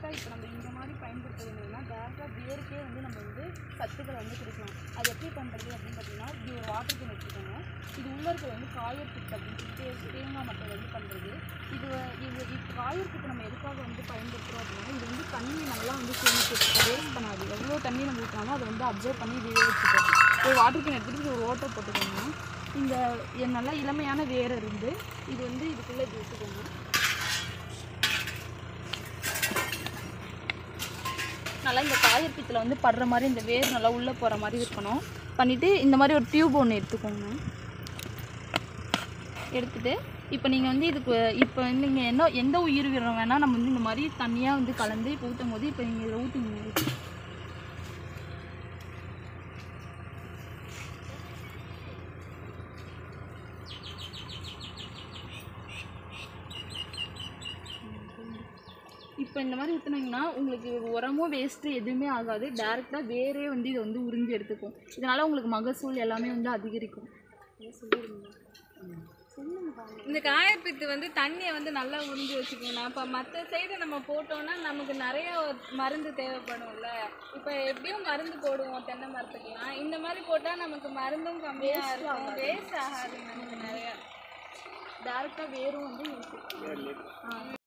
டேரெக்டாக இப்போ நம்ம இந்த மாதிரி பயன்படுத்துறதுனா டேரெக்டாக வேருக்கே வந்து நம்ம வந்து சத்துக்களை வந்து கொடுக்கலாம் அது எப்படி பண்ணுறது அப்படின்னு பார்த்தீங்கன்னா இப்படி ஒரு வாட்டர் கேன் வச்சுக்கோங்க இது உள்ள இருக்கிறது வந்து காயர் பிட் அப்படின்னு சொல்லிட்டு தேங்காய் மட்டை வந்து பண்ணுறது இது வ- இது இது காயர் பிட் நம்ம எதுக்காக வந்து பயன்படுத்துகிறோம் அப்படின்னா இது வந்து தண்ணி நல்லா வந்து சேமிச்சு வச்சுக்கோ வேஸ்ட் பண்ணாது எவ்வளோ தண்ணி நம்ம ஊற்றினாலும் அதை வந்து அப்சர்வ் பண்ணி இதுவே வச்சுக்கோ ஒரு வாட்டர் கேன் எடுத்துகிட்டு ஒரு ஓட்டை போட்டுக்கோங்க இந்த இது நல்லா இளமையான வேர் இருந்து இது வந்து இதுக்குள்ளே இது வச்சுக்கோங்க நல்லா இந்த காயப்பித்தில் வந்து படுற மாதிரி இந்த வேர் நல்லா உள்ளே போகிற மாதிரி இருக்கணும் பண்ணிவிட்டு இந்த மாதிரி ஒரு டியூப் ஒன்று எடுத்துக்கோங்க எடுத்துட்டு இப்போ நீங்கள் வந்து இதுக்கு இப்போ நீங்கள் என்ன எந்த உயிர் உயிரம் வேணால் நம்ம வந்து இந்த மாதிரி தண்ணியாக வந்து கலந்து இப்போ ஊற்றும் போது இப்போ நீங்கள் இதில் ஊற்றுங்க இப்போ இந்த மாதிரி ஊற்றுனீங்கன்னா உங்களுக்கு உரமும் வேஸ்ட்டு எதுவுமே ஆகாது டேரெக்டாக வேரே வந்து இதை வந்து உறிஞ்சி எடுத்துக்கும் இதனால் உங்களுக்கு மகசூல் எல்லாமே வந்து அதிகரிக்கும் இந்த காயப்பித்து வந்து தண்ணியை வந்து நல்லா உறிஞ்சி வச்சுக்கணும் இப்போ மற்ற சைடு நம்ம போட்டோம்னா நமக்கு நிறைய மருந்து தேவைப்படும்ல இப்போ எப்படியும் மருந்து போடுவோம் தென்னை மரத்துக்குலாம் இந்த மாதிரி போட்டால் நமக்கு மருந்தும் கம்மியாக இருக்கும் வேஸ்ட் ஆகாது நமக்கு நிறையா டேரெக்டாக வேரும் வந்து இருக்கு